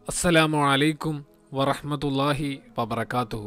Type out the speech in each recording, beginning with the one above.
അസ്സലാമു അലൈക്കും വറഹ്മത്തുള്ളാഹി വബറകാതുഹു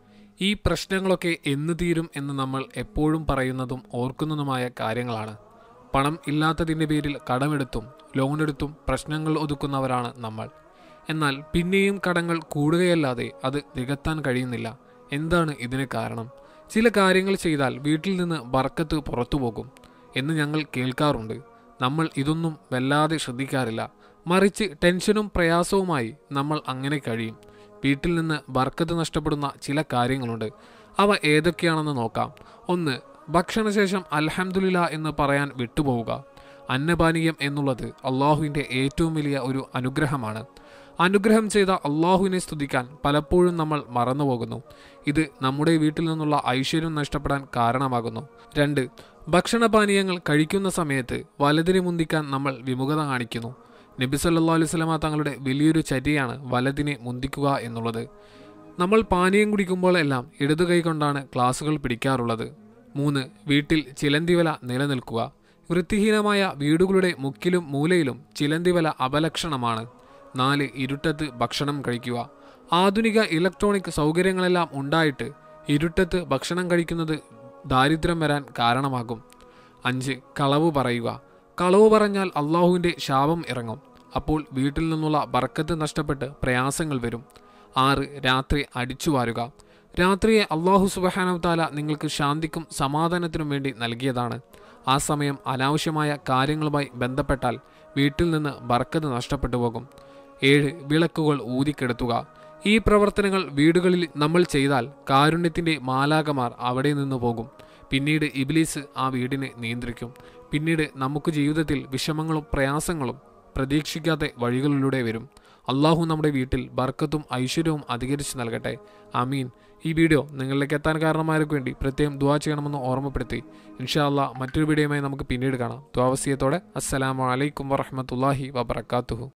ഈ പ്രശ്നങ്ങളൊക്കെ എന്ന് തീരും എന്ന് നമ്മൾ എപ്പോഴും പറയുന്നതും ഓർക്കുന്നതുമായ കാര്യങ്ങളാണ് പണം ഇല്ലാത്തതിൻ്റെ പേരിൽ കടമെടുത്തും ലോണെടുത്തും പ്രശ്നങ്ങൾ ഒതുക്കുന്നവരാണ് നമ്മൾ എന്നാൽ പിന്നെയും കടങ്ങൾ കൂടുകയല്ലാതെ അത് നികത്താൻ കഴിയുന്നില്ല എന്താണ് ഇതിന് കാരണം ചില കാര്യങ്ങൾ ചെയ്താൽ വീട്ടിൽ നിന്ന് ബർക്കത്ത് പുറത്തു പോകും എന്ന് ഞങ്ങൾ കേൾക്കാറുണ്ട് നമ്മൾ ഇതൊന്നും വല്ലാതെ ശ്രദ്ധിക്കാറില്ല മറിച്ച് ടെൻഷനും പ്രയാസവുമായി നമ്മൾ അങ്ങനെ കഴിയും വീട്ടിൽ നിന്ന് ബർക്കത്ത് നഷ്ടപ്പെടുന്ന ചില കാര്യങ്ങളുണ്ട് അവ ഏതൊക്കെയാണെന്ന് നോക്കാം ഒന്ന് ഭക്ഷണശേഷം അൽഹംദുലില്ല എന്ന് പറയാൻ വിട്ടുപോവുക അന്നപാനീയം എന്നുള്ളത് അള്ളാഹുവിൻ്റെ ഏറ്റവും വലിയ ഒരു അനുഗ്രഹമാണ് അനുഗ്രഹം ചെയ്ത അള്ളാഹുവിനെ സ്തുതിക്കാൻ പലപ്പോഴും നമ്മൾ മറന്നുപോകുന്നു ഇത് നമ്മുടെ വീട്ടിൽ നിന്നുള്ള ഐശ്വര്യം നഷ്ടപ്പെടാൻ കാരണമാകുന്നു രണ്ട് ഭക്ഷണപാനീയങ്ങൾ കഴിക്കുന്ന സമയത്ത് വലതിനെ മുന്തിക്കാൻ നമ്മൾ വിമുഖത കാണിക്കുന്നു നബി സല്ലാ അലൈഹി സ്വലമ തങ്ങളുടെ വലിയൊരു ചര്യയാണ് വലതിനെ മുന്തിക്കുക എന്നുള്ളത് നമ്മൾ പാനീയം കുടിക്കുമ്പോഴെല്ലാം ഇടതു കൈ കൊണ്ടാണ് ക്ലാസുകൾ പിടിക്കാറുള്ളത് മൂന്ന് വീട്ടിൽ ചിലന്തിവല നിലനിൽക്കുക വൃത്തിഹീനമായ വീടുകളുടെ മുക്കിലും മൂലയിലും ചിലന്തിവല അപലക്ഷണമാണ് നാല് ഇരുട്ടത്ത് ഭക്ഷണം കഴിക്കുക ആധുനിക ഇലക്ട്രോണിക് സൗകര്യങ്ങളെല്ലാം ഉണ്ടായിട്ട് ഇരുട്ടത്ത് ഭക്ഷണം കഴിക്കുന്നത് ദാരിദ്ര്യം വരാൻ കാരണമാകും അഞ്ച് കളവ് പറയുക കളവ് പറഞ്ഞാൽ അള്ളാഹുവിൻ്റെ ശാപം ഇറങ്ങും അപ്പോൾ വീട്ടിൽ നിന്നുള്ള ബർക്കത്ത് നഷ്ടപ്പെട്ട് പ്രയാസങ്ങൾ വരും ആറ് രാത്രി അടിച്ചു വാരുക രാത്രിയെ അള്ളാഹു സുബഹാനവതാല നിങ്ങൾക്ക് ശാന്തിക്കും സമാധാനത്തിനും വേണ്ടി നൽകിയതാണ് ആ സമയം അനാവശ്യമായ കാര്യങ്ങളുമായി ബന്ധപ്പെട്ടാൽ വീട്ടിൽ നിന്ന് ബർക്കത്ത് നഷ്ടപ്പെട്ടു പോകും ഏഴ് വിളക്കുകൾ ഊതിക്കെടുത്തുക ഈ പ്രവർത്തനങ്ങൾ വീടുകളിൽ നമ്മൾ ചെയ്താൽ കാരുണ്യത്തിന്റെ മാലാകമാർ അവിടെ നിന്ന് പോകും പിന്നീട് ഇബിലീസ് ആ വീടിനെ നിയന്ത്രിക്കും പിന്നീട് നമുക്ക് ജീവിതത്തിൽ വിഷമങ്ങളും പ്രയാസങ്ങളും പ്രതീക്ഷിക്കാത്ത വഴികളിലൂടെ വരും അള്ളാഹു നമ്മുടെ വീട്ടിൽ ബർക്കത്തും ഐശ്വര്യവും അധികരിച്ചു നൽകട്ടെ അമീൻ ഈ വീഡിയോ നിങ്ങളിലേക്ക് എത്താൻ കാരണമായവർക്ക് വേണ്ടി പ്രത്യേകം ദുവാ ചെയ്യണമെന്ന് ഓർമ്മപ്പെടുത്തി ഇൻഷാ അല്ലാ മറ്റൊരു വീഡിയോയുമായി നമുക്ക് പിന്നീട് കാണാം ദ്വാവസ്യത്തോടെ അസ്സലാമു അലൈക്കും വറഹമത്തല്ലാഹി വബർക്കാത്തുഹു